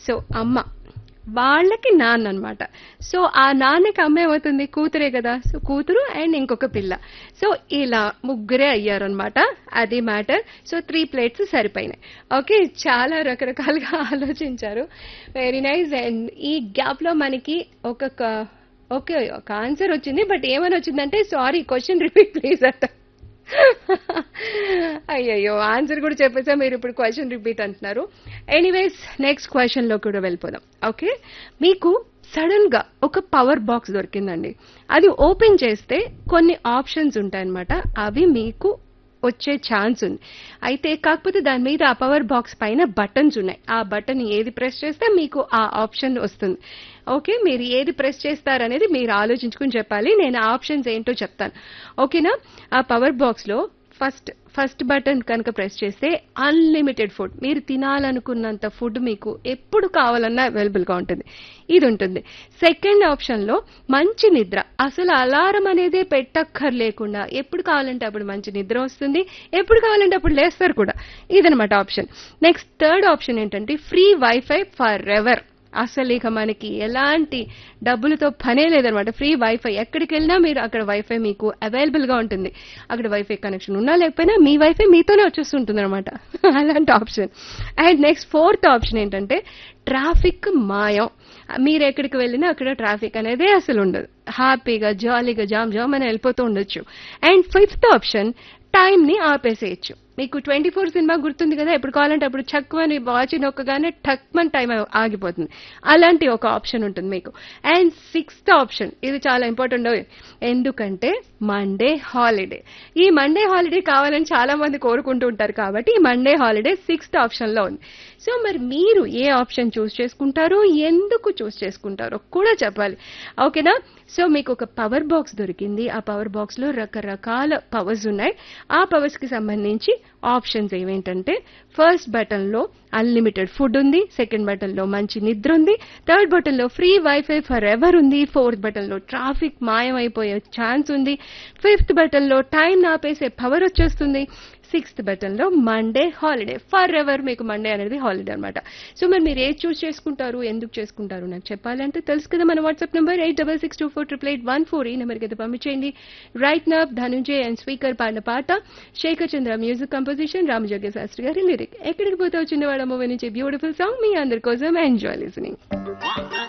so అమ్మ వాళ్ళకి నాన్న అన్నమాట సో ఆ నాన్నకి అమ్మ ఏమవుతుంది కూతురే కదా సో కూతురు అండ్ ఇంకొక పిల్ల సో ఇలా ముగ్గురే అయ్యారనమాట అది మ్యాటర్ సో త్రీ ప్లేట్స్ సరిపోయినాయి ఓకే చాలా రకరకాలుగా ఆలోచించారు వెరీ నైస్ అండ్ ఈ గ్యాప్ లో మనకి ఒక క- ఓకే ఒక ఆన్సర్ వచ్చింది బట్ ఏమని వచ్చిందంటే సారీ క్వశ్చన్ రిపీట్ ప్లీజ్ అంట అయ్యయ్యో ఆన్సర్ కూడా చెప్పేసా మీరు ఇప్పుడు క్వశ్చన్ రిపీట్ అంటున్నారు ఎనీవేస్ నెక్స్ట్ క్వశ్చన్ లో కూడా వెళ్ళిపోదాం ఓకే మీకు సడన్ గా ఒక పవర్ బాక్స్ దొరికిందండి అది ఓపెన్ చేస్తే కొన్ని ఆప్షన్స్ ఉంటాయన్నమాట అవి మీకు వచ్చే ఛాన్స్ ఉంది అయితే కాకపోతే దాని మీద ఆ పవర్ బాక్స్ పైన బటన్స్ ఉన్నాయి ఆ బటన్ ఏది ప్రెస్ చేస్తే మీకు ఆ ఆప్షన్ వస్తుంది ఓకే మీరు ఏది ప్రెస్ చేస్తారనేది మీరు ఆలోచించుకుని చెప్పాలి నేను ఆ ఆప్షన్స్ ఏంటో చెప్తాను ఓకేనా ఆ పవర్ బాక్స్ లో ఫస్ట్ ఫస్ట్ బటన్ కనుక ప్రెస్ చేస్తే అన్లిమిటెడ్ ఫుడ్ మీరు తినాలనుకున్నంత ఫుడ్ మీకు ఎప్పుడు కావాలన్నా అవైలబుల్ గా ఉంటుంది ఇది ఉంటుంది సెకండ్ ఆప్షన్ లో మంచి నిద్ర అసలు అలారం అనేదే పెట్టక్కర్ లేకుండా ఎప్పుడు కావాలంటే అప్పుడు మంచి నిద్ర వస్తుంది ఎప్పుడు కావాలంటే అప్పుడు లేస్తారు కూడా ఇదనమాట ఆప్షన్ నెక్స్ట్ థర్డ్ ఆప్షన్ ఏంటంటే ఫ్రీ వైఫై ఫర్ ఎవర్ అసలు ఇక మనకి ఎలాంటి డబ్బులతో పనే లేదనమాట ఫ్రీ వైఫై ఎక్కడికి వెళ్ళినా మీరు అక్కడ వైఫై మీకు అవైలబుల్ గా ఉంటుంది అక్కడ వైఫై కనెక్షన్ ఉన్నా లేకపోయినా మీ వైఫై మీతోనే వచ్చేస్తుంటుంది అనమాట అలాంటి option and next fourth option ఏంటంటే ట్రాఫిక్ మాయం మీరు ఎక్కడికి వెళ్ళినా అక్కడ ట్రాఫిక్ అనేది అసలు ఉండదు హ్యాపీగా జాలీగా జామ్ జామ్ అని వెళ్ళిపోతూ ఉండొచ్చు అండ్ ఫిఫ్త్ ఆప్షన్ టైం ని ఆపేసేయచ్చు మీకు ట్వంటీ ఫోర్ సినిమా గుర్తుంది కదా ఎప్పుడు కావాలంటే అప్పుడు చక్కువని వాచ్ నొక్కగానే టక్మన్ టైం ఆగిపోతుంది అలాంటి ఒక ఆప్షన్ ఉంటుంది మీకు అండ్ సిక్స్త్ ఆప్షన్ ఇది చాలా ఇంపార్టెంట్ ఎందుకంటే మండే హాలిడే ఈ మండే హాలిడే కావాలని చాలా మంది కోరుకుంటూ ఉంటారు కాబట్టి ఈ మండే హాలిడే సిక్స్త్ ఆప్షన్ లో ఉంది సో మరి మీరు ఏ ఆప్షన్ చూస్ చేసుకుంటారో ఎందుకు చూస్ చేసుకుంటారో కూడా చెప్పాలి ఓకేనా సో మీకు ఒక పవర్ బాక్స్ దొరికింది ఆ పవర్ బాక్స్ లో రకరకాల పవర్స్ ఉన్నాయి ఆ పవర్స్ కి సంబంధించి ఆప్షన్స్ ఏమేంటంటే ఫస్ట్ బటన్ లో అన్లిమిటెడ్ ఫుడ్ ఉంది సెకండ్ బటన్ లో మంచి నిద్ర ఉంది థర్డ్ బటన్ లో ఫ్రీ వైఫై ఫర్ ఎవర్ ఉంది ఫోర్త్ బటన్ లో ట్రాఫిక్ మాయమైపోయే ఛాన్స్ ఉంది ఫిఫ్త్ బటన్ లో టైం ఆపేసే పవర్ వచ్చేస్తుంది సిక్స్త్ బటన్ లో మండే హాలిడే ఫర్ ఎవర్ మీకు మండే అనేది హాలిడే అనమాట సో మరి మీరు ఏది చూస్ చేసుకుంటారు ఎందుకు చేసుకుంటారు నాకు చెప్పాలంటే తెలుసు కదా మన WhatsApp number eight double six two four triple eight one four ఈ నెంబర్కి అయితే పంపించేయండి రైట్ నబ్ ధనుంజయ్ అండ్ స్పీకర్ పాడిన పాట శేఖర్ చంద్ర మ్యూజిక్ కంపోజిషన్ రామజోగ్య శాస్త్రి గారి లిరిక్ ఎక్కడికి పోతే వచ్చిన వాళ్ళ మూవీ నుంచి బ్యూటిఫుల్ సాంగ్ మీ అందరి కోసం ఎంజాయ్ లిసనింగ్